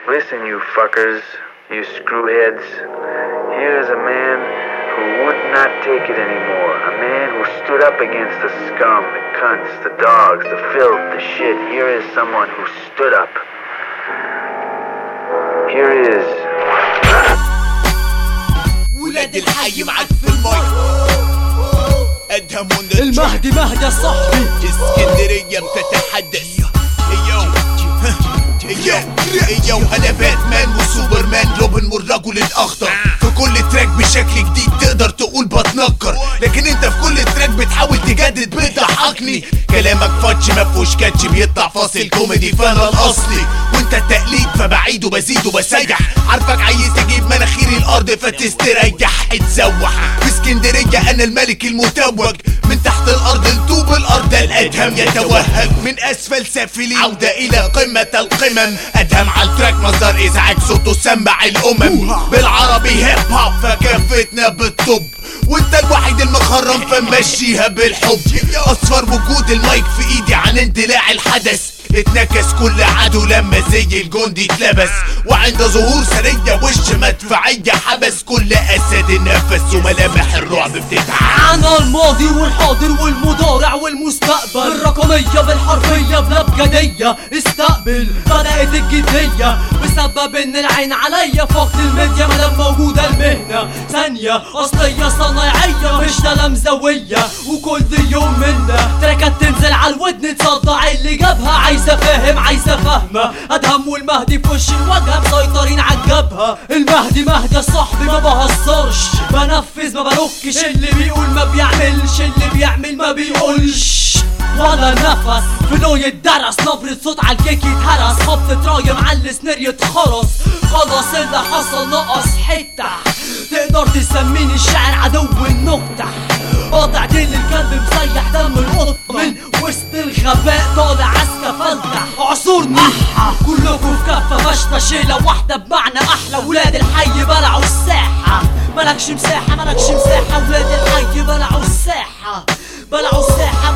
Listen, you fuckers, you screwheads. Here is a man who would not take it anymore. A man who stood up against the scum, the cunts, the dogs, the filth, the shit. Here is someone who stood up. Here is. ولاد الحي معاك في المايك ادهم من المهدي مهدي يا صاحبي اسكندرية بتتحدث ايو ايو ايو انا باتمان وسوبرمان روبن والرجل الاخضر في كل تراك بشكل جديد تقدر تقول بتنكر لكن انت في كل تراك بتحاول تجدد بتضحكني كلامك فاتش مفهوش كاتش بيطلع فاصل كوميدي فانا الاصلي وانت التقليد فبعيد وبزيد وبسيح عارفك عايز تجيب مناخيري الارض فتستريح اتسوح في اسكندريه انا الملك المتوج من تحت الارض لطوب الارض الادهم يتوهج من اسفل سافلين عوده الى قمه القمم ادهم على التراك مصدر ازعاج صوته سمع الامم بالعربي هيب هوب فكفتنا بالطب وانت الوحيد المخرم فمشيها بالحب اصفر وجود المايك في ايدي عن اندلاع الحدث اتنكس كل عدو لما زي الجندي اتلبس وعند ظهور سرية وش مدفعية حبس كل اسد النفس وملامح الرعب بتتعب عنا الماضي والحاضر والمضارع والمستقبل الرقمية بالحرفية بلا بجدية استقبل بدأت الجدية بسبب ان العين عليا فقد الميديا مادام موجودة المهنة ثانية اصلية صنايعية مش تلمذوية وكل يوم منا تراكات تنزل على الودن تصدع اللي جابها عايزة فاهم عايزة فاهمة ادهم والمهدي في وش الواجهة مسيطرين على الجبهة المهدي مهدي يا صاحبي ما بهزرش بنفذ ما بركش اللي بيقول ما بيعملش اللي بيعمل ما بيقولش ولا نفس فلو يتدرس نبرة صوت على الكيك يتهرس خبط رايم على السنير يتخرس خلاص اللي حصل نقص حتة تقدر تسميني الشاعر عدو النكتة قاطع ديل الكلب مسيح دم القط من وسط الغباء طالع عسكة فلتة عصورنا كلكم في كفة مشتى شيلة واحدة بمعنى أحلى ولاد الحي بلعوا الساحة ملكش مساحة ملكش مساحة ولاد الحي بلعوا الساحة بلعوا الساحة